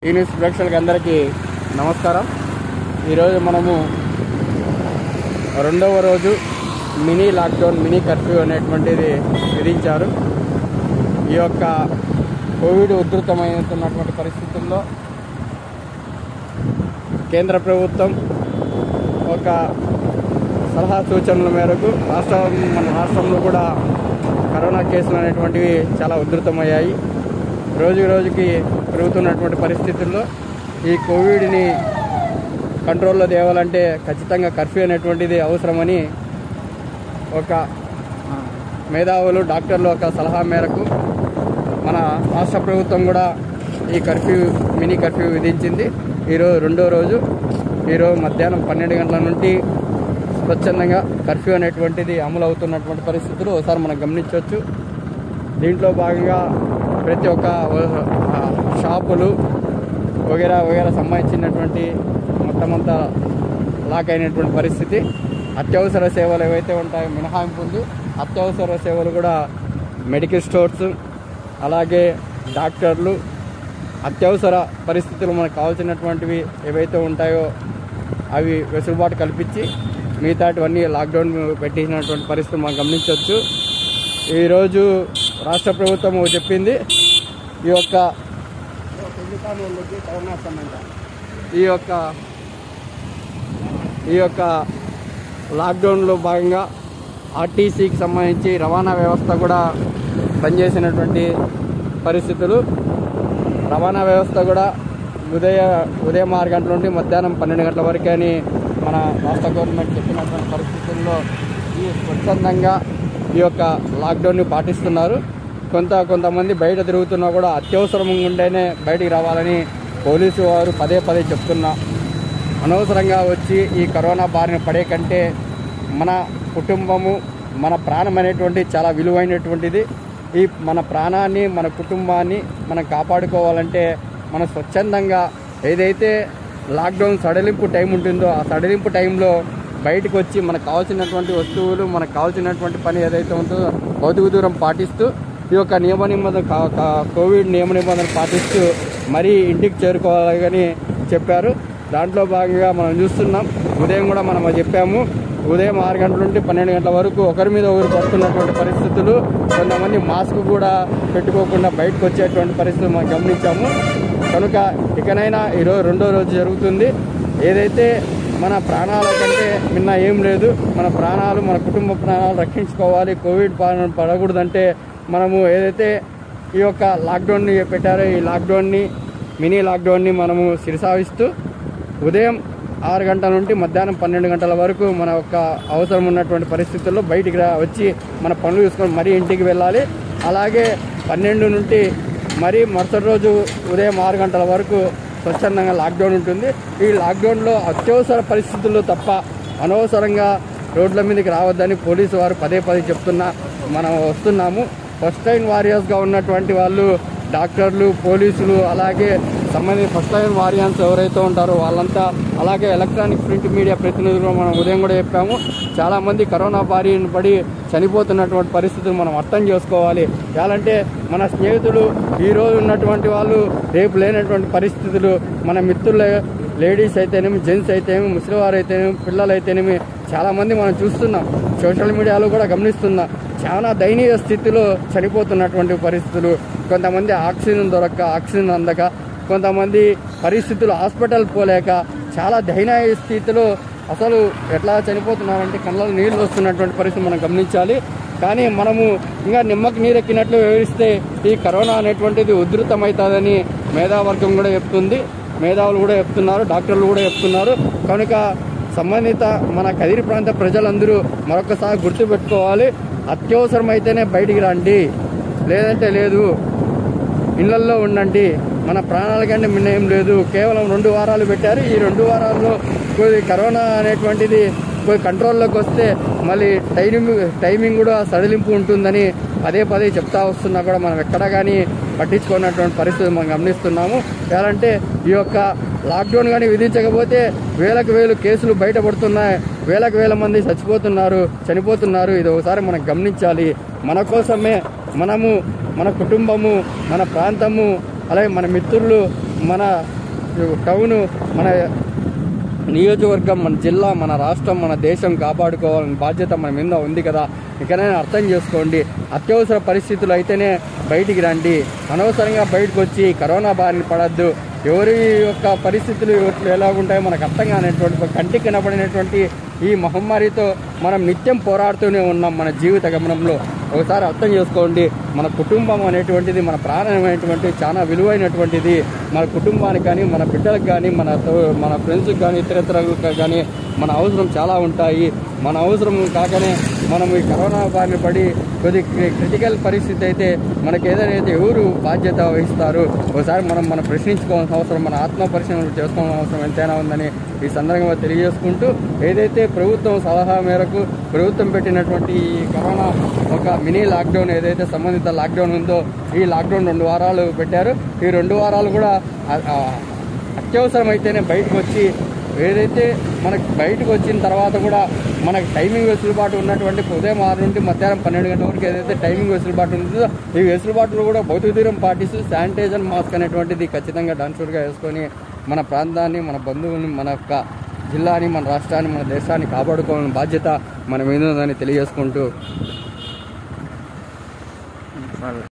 ఈ న్యూస్ ప్రేక్షకులకి అందరికీ నమస్కారం ఈరోజు మనము రెండవ రోజు మినీ లాక్డౌన్ మినీ కర్ఫ్యూ అనేటువంటిది విధించారు ఈ యొక్క కోవిడ్ ఉధృతమైనటువంటి పరిస్థితుల్లో కేంద్ర ప్రభుత్వం ఒక సలహా సూచనల మేరకు రాష్ట్రం మన రాష్ట్రంలో కూడా కరోనా కేసులు అనేటువంటివి చాలా ఉధృతమయ్యాయి రోజు రోజుకి పెరుగుతున్నటువంటి పరిస్థితుల్లో ఈ కోవిడ్ని కంట్రోల్లో తేవాలంటే ఖచ్చితంగా కర్ఫ్యూ అనేటువంటిది అవసరమని ఒక మేధావులు డాక్టర్లు ఒక సలహా మేరకు మన రాష్ట్ర ప్రభుత్వం కూడా ఈ కర్ఫ్యూ మినీ కర్ఫ్యూ విధించింది ఈరోజు రెండో రోజు ఈరోజు మధ్యాహ్నం పన్నెండు గంటల నుండి స్వచ్ఛందంగా కర్ఫ్యూ అనేటువంటిది అమలు అవుతున్నటువంటి పరిస్థితులు ఒకసారి మనం గమనించవచ్చు దీంట్లో భాగంగా ప్రతి ఒక్క ఆ, షాపులు వగేరా వగేరా సంబంధించినటువంటి మొత్తం అంతా లాక్ అయినటువంటి పరిస్థితి అత్యవసర సేవలు ఏవైతే ఉంటాయో మినహాయింపు ఉంది అత్యవసర సేవలు కూడా మెడికల్ స్టోర్స్ అలాగే డాక్టర్లు అత్యవసర పరిస్థితులు మనకు కావాల్సినటువంటివి ఏవైతే ఉంటాయో అవి వెసులుబాటు కల్పించి మిగతాటివన్నీ లాక్డౌన్ పెట్టినటువంటి పరిస్థితి మనం గమనించవచ్చు ఈరోజు రాష్ట్ర ప్రభుత్వం చెప్పింది ఈ యొక్క ఈ యొక్క ఈ యొక్క లాక్డౌన్లో భాగంగా ఆర్టీసీకి సంబంధించి రవాణా వ్యవస్థ కూడా పనిచేసినటువంటి పరిస్థితులు రవాణా వ్యవస్థ కూడా ఉదయ ఉదయం ఆరు గంటల నుండి మధ్యాహ్నం పన్నెండు గంటల వరకే అని మన రాష్ట్ర గవర్నమెంట్ చెప్పినటువంటి పరిస్థితుల్లో ఈ స్వచ్ఛందంగా ఈ యొక్క లాక్డౌన్ని పాటిస్తున్నారు కొంత కొంతమంది బయట తిరుగుతున్నా కూడా అత్యవసరం ఉంటేనే బయటికి రావాలని పోలీసు వారు పదే పదే చెప్తున్నా అనవసరంగా వచ్చి ఈ కరోనా బారిన పడే కంటే మన కుటుంబము మన ప్రాణం అనేటువంటి చాలా విలువైనటువంటిది ఈ మన ప్రాణాన్ని మన కుటుంబాన్ని మనం కాపాడుకోవాలంటే మన స్వచ్ఛందంగా ఏదైతే లాక్డౌన్ సడలింపు టైం ఉంటుందో ఆ సడలింపు టైంలో బయటకు వచ్చి మనకు కావాల్సినటువంటి వస్తువులు మనకు కావాల్సినటువంటి పని ఏదైతే ఉంటుందో భౌతిక దూరం పాటిస్తూ ఈ యొక్క నియమ నిబంధన కా- కా- కోవిడ్ నియమ నిబంధనలు పాటిస్తూ మరీ ఇంటికి చేరుకోవాలని చెప్పారు దాంట్లో భాగంగా మనం చూస్తున్నాం ఉదయం కూడా మనం అది చెప్పాము ఉదయం ఆరు గంటల నుండి పన్నెండు గంటల వరకు ఒకరి మీద ఒకరు పడుతున్నటువంటి పరిస్థితులు కొంతమంది మాస్క్ కూడా పెట్టుకోకుండా బయటకు వచ్చేటువంటి పరిస్థితులు మనం గమనించాము కనుక ఇకనైనా ఈరోజు రెండో రోజు జరుగుతుంది ఏదైతే మన ప్రాణాల కంటే నిన్న ఏం లేదు మన ప్రాణాలు మన కుటుంబ ప్రాణాలు రక్షించుకోవాలి కోవిడ్ బారిన పడకూడదంటే మనము ఏదైతే ఈ యొక్క లాక్డౌన్ని పెట్టారో ఈ లాక్డౌన్ని మినీ లాక్డౌన్ని మనము శిరసావిస్తూ ఉదయం ఆరు గంటల నుండి మధ్యాహ్నం పన్నెండు గంటల వరకు మన యొక్క అవసరం ఉన్నటువంటి పరిస్థితుల్లో బయటికి రా వచ్చి మన పనులు చూసుకొని మరీ ఇంటికి వెళ్ళాలి అలాగే పన్నెండు నుండి మరీ మరుసటి రోజు ఉదయం ఆరు గంటల వరకు స్వచ్ఛందంగా లాక్డౌన్ ఉంటుంది ఈ లాక్డౌన్లో అత్యవసర పరిస్థితుల్లో తప్ప అనవసరంగా రోడ్ల మీదకి రావద్దని పోలీసు వారు పదే పదే చెప్తున్నా మనం వస్తున్నాము ఫస్ట్ లైన్ వారియర్స్గా ఉన్నటువంటి వాళ్ళు డాక్టర్లు పోలీసులు అలాగే సంబంధించిన ఫస్ట్ లైన్ వారియన్స్ ఎవరైతే ఉంటారో వాళ్ళంతా అలాగే ఎలక్ట్రానిక్ ప్రింట్ మీడియా ప్రతినిధులు మనం ఉదయం కూడా చెప్పాము చాలా మంది కరోనా బారిన పడి చనిపోతున్నటువంటి పరిస్థితులు మనం అర్థం చేసుకోవాలి ఎలాంటే మన స్నేహితులు ఈ రోజు ఉన్నటువంటి వాళ్ళు రేపు లేనటువంటి పరిస్థితులు మన మిత్రుల లేడీస్ అయితేనేమి జెంట్స్ అయితేనేమి ముసలి వారు అయితేనేమి పిల్లలు అయితేనేమి చాలా మంది మనం చూస్తున్నాం సోషల్ మీడియాలో కూడా గమనిస్తున్నాం చాలా దయనీయ స్థితిలో చనిపోతున్నటువంటి పరిస్థితులు కొంతమంది ఆక్సిజన్ దొరక్క ఆక్సిజన్ అందక కొంతమంది పరిస్థితులు హాస్పిటల్ పోలేక చాలా దయనీయ స్థితిలో అసలు ఎట్లా చనిపోతున్నారంటే కళ్ళలో నీళ్ళు వస్తున్నటువంటి పరిస్థితి మనం గమనించాలి కానీ మనము ఇంకా నిమ్మకి నీరెక్కినట్లు వివరిస్తే ఈ కరోనా అనేటువంటిది ఉధృతమవుతుందని మేధావర్గం కూడా చెప్తుంది మేధావులు కూడా చెప్తున్నారు డాక్టర్లు కూడా చెప్తున్నారు కనుక సంబంధిత మన కదిరి ప్రాంత ప్రజలందరూ మరొకసారి గుర్తుపెట్టుకోవాలి అత్యవసరమైతేనే బయటికి రండి లేదంటే లేదు ఇళ్లల్లో ఉండండి మన ప్రాణాల కంటే మిన్నేం లేదు కేవలం రెండు వారాలు పెట్టారు ఈ రెండు వారాల్లో కొద్ది కరోనా అనేటువంటిది కొద్ది కంట్రోల్లోకి వస్తే మళ్ళీ టైమింగ్ టైమింగ్ కూడా సడలింపు ఉంటుందని పదే పదే చెప్తా వస్తున్నా కూడా మనం ఎక్కడ కానీ పట్టించుకున్నటువంటి పరిస్థితి మనం గమనిస్తున్నాము ఎలాంటే ఈ యొక్క లాక్డౌన్ కానీ విధించకపోతే వేలకు వేలు కేసులు బయటపడుతున్నాయి వేలకు వేల మంది చచ్చిపోతున్నారు చనిపోతున్నారు ఇది ఒకసారి మనం గమనించాలి మన కోసమే మనము మన కుటుంబము మన ప్రాంతము అలాగే మన మిత్రులు మన టౌను మన నియోజకవర్గం మన జిల్లా మన రాష్ట్రం మన దేశం కాపాడుకోవాలని బాధ్యత మన మీద ఉంది కదా ఇకనైనా అర్థం చేసుకోండి అత్యవసర పరిస్థితులు అయితేనే బయటికి రండి అనవసరంగా బయటకు వచ్చి కరోనా బారిన పడద్దు ఎవరి యొక్క పరిస్థితులు ఎవరు ఎలా ఉంటాయో మనకు అర్థం కానటువంటి కంటికి కనబడినటువంటి ఈ మహమ్మారితో మనం నిత్యం పోరాడుతూనే ఉన్నాం మన జీవిత గమనంలో ఒకసారి అర్థం చేసుకోండి మన కుటుంబం అనేటువంటిది మన ప్రాణమైనటువంటి చాలా విలువైనటువంటిది మన కుటుంబానికి కానీ మన బిడ్డలకు కానీ మన తో- మన ఫ్రెండ్స్కి కానీ ఇతరతరకు కానీ మన అవసరం చాలా ఉంటాయి మన అవసరం కాకనే మనం ఈ కరోనా బారిన పడి కొద్ది క్రిటికల్ పరిస్థితి అయితే మనకి ఏదైనా అయితే ఎవరు బాధ్యత వహిస్తారు ఒకసారి మనం మనం ప్రశ్నించుకోవాల్సిన అవసరం మన ఆత్మ పరిశీలన చేసుకోవాల్సిన అవసరం ఎంతైనా ఉందని ఈ సందర్భంగా తెలియజేసుకుంటూ ఏదైతే ప్రభుత్వం సలహా మేరకు ప్రభుత్వం పెట్టినటువంటి ఈ కరోనా ఒక మినీ లాక్డౌన్ ఏదైతే సంబంధిత లాక్డౌన్ ఉందో ఈ లాక్డౌన్ రెండు వారాలు పెట్టారు ఈ రెండు వారాలు కూడా ఆ- ఆ అత్యవసరమైతేనే బయటకు వచ్చి ఏదైతే మనకి బయటకు వచ్చిన తర్వాత కూడా మనకి టైమింగ్ వెసులుబాటు ఉన్నటువంటి ఉదయం ఆరు నుండి మధ్యాహ్నం పన్నెండు గంటల వరకు ఏదైతే టైమింగ్ వెసులుబాటు ఉంటుందో ఈ వెసులుబాటులో కూడా భౌతిక దూరం పాటిస్తూ శానిటైజర్ మాస్క్ అనేటువంటిది ఖచ్చితంగా డన్షూర్గా వేసుకొని మన ప్రాంతాన్ని మన బంధువుల్ని మన యొక్క జిల్లాని మన రాష్ట్రాన్ని మన దేశాన్ని కాపాడుకోవాలని బాధ్యత మన మీద ఉందని తెలియజేసుకుంటూ